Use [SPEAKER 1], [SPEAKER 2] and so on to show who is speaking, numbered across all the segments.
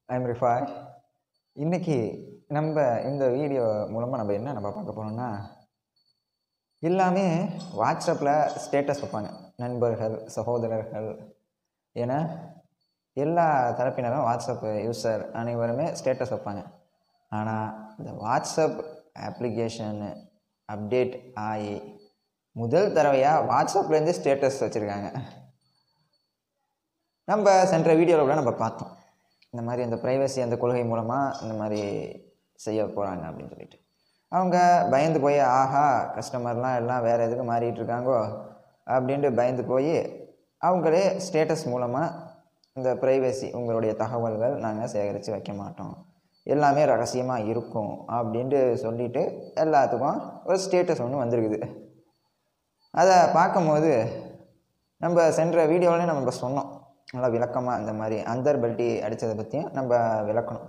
[SPEAKER 1] I'm Rifa இன்னைக்கு நம்ம இந்த வீடியோ மூலமாக நம்ம என்ன நம்ம பார்க்க போகிறோம்னா எல்லாமே வாட்ஸ்அப்பில் ஸ்டேட்டஸ் வைப்பாங்க நண்பர்கள் சகோதரர்கள் என எல்லா தரப்பினரும் வாட்ஸ்அப் யூஸர் அனைவருமே ஸ்டேட்டஸ் வைப்பாங்க ஆனால் இந்த வாட்ஸ்அப் அப்ளிகேஷன் அப்டேட் ஆகி முதல் தடவையாக வாட்ஸ்அப்லேருந்து ஸ்டேட்டஸ் வச்சுருக்காங்க நம்ம சென்ற வீடியோவில் கூட நம்ம பார்த்தோம் இந்த மாதிரி அந்த ப்ரைவசி அந்த கொள்கை மூலமாக இந்த மாதிரி செய்ய போகிறாங்க அப்படின்னு சொல்லிட்டு அவங்க பயந்து போய் ஆஹா கஸ்டமர்லாம் எல்லாம் வேறு எதுக்கு மாறிட்டு இருக்காங்கோ அப்படின்ட்டு பயந்து போய் அவங்களே ஸ்டேட்டஸ் மூலமாக இந்த ப்ரைவசி உங்களுடைய தகவல்கள் நாங்கள் சேகரித்து வைக்க மாட்டோம் எல்லாமே ரகசியமாக இருக்கும் அப்படின்ட்டு சொல்லிட்டு எல்லாத்துக்கும் ஒரு ஸ்டேட்டஸ் ஒன்று வந்திருக்குது அதை பார்க்கும்போது நம்ம சென்ற வீடியோவிலே நம்ம சொன்னோம் நல்லா விளக்கமாக இந்த மாதிரி அந்தர் பெல்ட்டி அடித்ததை பற்றியும் நம்ம விளக்கணும்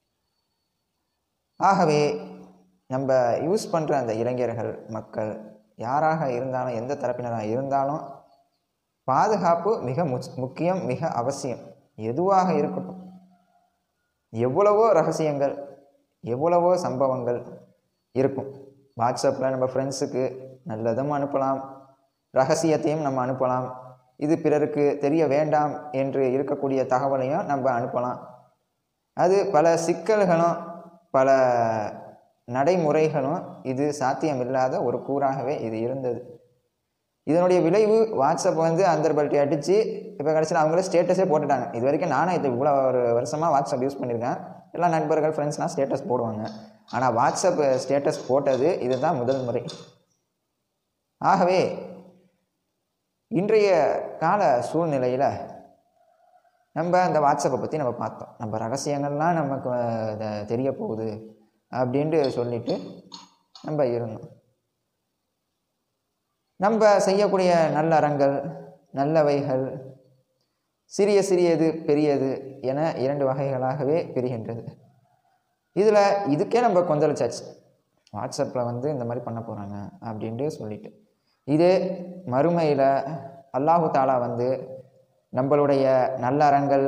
[SPEAKER 1] ஆகவே நம்ம யூஸ் பண்ணுற அந்த இளைஞர்கள் மக்கள் யாராக இருந்தாலும் எந்த தரப்பினராக இருந்தாலும் பாதுகாப்பு மிக முச்- முக்கியம் மிக அவசியம் எதுவாக இருக்கட்டும் எவ்வளவோ ரகசியங்கள் எவ்வளவோ சம்பவங்கள் இருக்கும் வாட்ஸ்அப்பில் நம்ம ஃப்ரெண்ட்ஸுக்கு நல்லதும் அனுப்பலாம் ரகசியத்தையும் நம்ம அனுப்பலாம் இது பிறருக்கு தெரிய வேண்டாம் என்று இருக்கக்கூடிய தகவலையும் நம்ம அனுப்பலாம் அது பல சிக்கல்களும் பல நடைமுறைகளும் இது சாத்தியமில்லாத ஒரு கூறாகவே இது இருந்தது இதனுடைய விளைவு வாட்ஸ்அப் வந்து அந்தர் பல்ட்டி அடித்து இப்போ கடைசியில் அவங்களே ஸ்டேட்டஸே போட்டுட்டாங்க இது வரைக்கும் நானும் இது இவ்வளோ ஒரு வருஷமாக வாட்ஸ்அப் யூஸ் பண்ணியிருக்கேன் எல்லா நண்பர்கள் ஃப்ரெண்ட்ஸ்லாம் ஸ்டேட்டஸ் போடுவாங்க ஆனால் வாட்ஸ்அப் ஸ்டேட்டஸ் போட்டது இதுதான் முதல் முறை ஆகவே இன்றைய கால சூழ்நிலையில் நம்ம அந்த வாட்ஸ்அப்பை பற்றி நம்ம பார்த்தோம் நம்ம ரகசியங்கள்லாம் நமக்கு அஹ், இத- தெரிய போகுது அப்படின்ட்டு சொல்லிட்டு நம்ம இருந்தோம் நம்ம செய்யக்கூடிய நல்ல அறங்கள் நல்லவைகள் சிறிய சிறியது பெரியது என இரண்டு வகைகளாகவே பிரிகின்றது இதில் இதுக்கே நம்ம கொந்தளிச்சாச்சு வாட்ஸ்அப்பில் வந்து இந்த மாதிரி பண்ண போகிறாங்க அப்படின்ட்டு சொல்லிட்டு இதே மறுமையில் அல்லாஹு தாலா வந்து நம்மளுடைய நல்ல அறங்கள்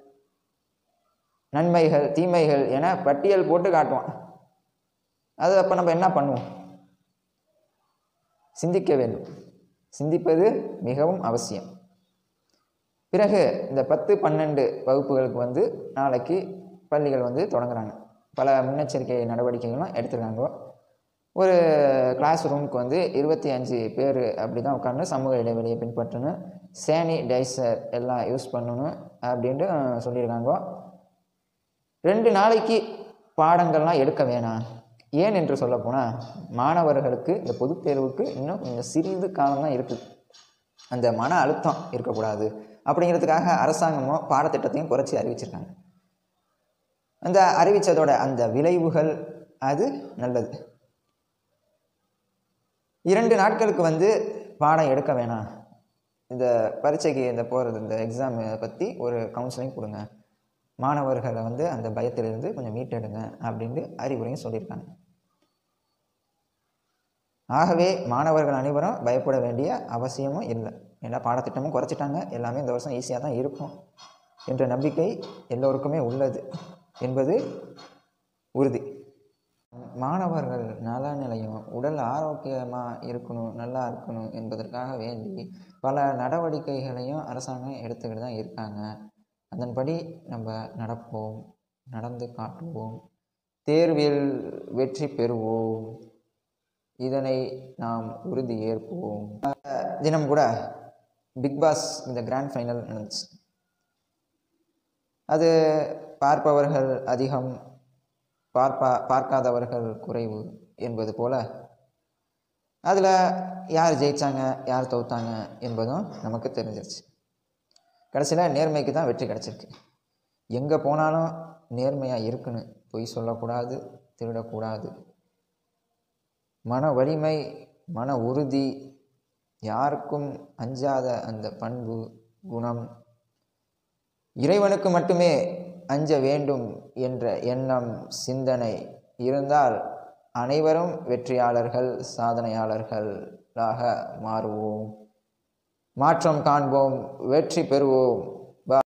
[SPEAKER 1] நன்மைகள் தீமைகள் என பட்டியல் போட்டு காட்டுவான் அது அப்போ நம்ம என்ன பண்ணுவோம் சிந்திக்க வேண்டும் சிந்திப்பது மிகவும் அவசியம் பிறகு இந்த பத்து பன்னெண்டு வகுப்புகளுக்கு வந்து நாளைக்கு பள்ளிகள் வந்து தொடங்குறாங்க பல முன்னெச்சரிக்கை நடவடிக்கைகளும் எடுத்துருக்காங்க ஒரு கிளாஸ் ரூமுக்கு வந்து இருபத்தி அஞ்சு பேர் அப்படி தான் உட்காந்து சமூக இடைவெளியை பின்பற்றணும் சானிடைசர் எல்லாம் யூஸ் பண்ணணும் அப்படின்ட்டு சொல்லியிருக்காங்க ரெண்டு நாளைக்கு பாடங்கள்லாம் எடுக்க வேணாம் ஏன் என்று சொல்ல போனால் மாணவர்களுக்கு இந்த பொதுத் தேர்வுக்கு இன்னும் கொஞ்சம் சிறிது காலம்தான் இருக்குது அந்த மன அழுத்தம் இருக்கக்கூடாது அப்படிங்கிறதுக்காக அரசாங்கமும் பாடத்திட்டத்தையும் குறைச்சி அறிவிச்சிருக்காங்க அந்த அறிவித்ததோட அந்த விளைவுகள் அது நல்லது இரண்டு நாட்களுக்கு வந்து பாடம் எடுக்க வேணாம் இந்த பரீட்சைக்கு இந்த போகிறது இந்த எக்ஸாம் பற்றி ஒரு கவுன்சிலிங் கொடுங்க மாணவர்களை வந்து அந்த பயத்திலிருந்து கொஞ்சம் மீட்டெடுங்க அப்படின்ட்டு அறிவுரையும் சொல்லியிருக்காங்க ஆகவே மாணவர்கள் அனைவரும் பயப்பட வேண்டிய அவசியமும் இல்லை ஏன்னா பாடத்திட்டமும் குறைச்சிட்டாங்க எல்லாமே இந்த வருஷம் ஈஸியாக தான் இருக்கும் என்ற நம்பிக்கை எல்லோருக்குமே உள்ளது என்பது உறுதி மாணவர்கள் நலநிலையும் உடல் ஆரோக்கியமாக இருக்கணும் நல்லா இருக்கணும் என்பதற்காக வேண்டி பல நடவடிக்கைகளையும் அரசாங்கம் எடுத்துக்கிட்டு தான் இருக்காங்க அதன்படி நம்ம நடப்போம் நடந்து காட்டுவோம் தேர்வில் வெற்றி பெறுவோம் இதனை நாம் உறுதி ஏற்போம் அஹ் தினம் கூட பிக் பாஸ் இந்த கிராண்ட் ஃபைனல் நடந்துச்சு அது பார்ப்பவர்கள் அதிகம் பார்ப்பா பார்க்காதவர்கள் குறைவு என்பது போல அதில் யார் ஜெயித்தாங்க யார் தோத்தாங்க என்பதும் நமக்கு தெரிஞ்சிருச்சு கடைசியில் நேர்மைக்கு தான் வெற்றி கிடச்சிருக்கு எங்கே போனாலும் நேர்மையாக இருக்கணும் பொய் சொல்லக்கூடாது திருடக்கூடாது மன வலிமை மன உறுதி யாருக்கும் அஞ்சாத அந்த பண்பு குணம் இறைவனுக்கு மட்டுமே அஞ்ச வேண்டும் என்ற எண்ணம் சிந்தனை இருந்தால் அனைவரும் வெற்றியாளர்கள் சாதனையாளர்களாக மாறுவோம் மாற்றம் காண்போம் வெற்றி பெறுவோம்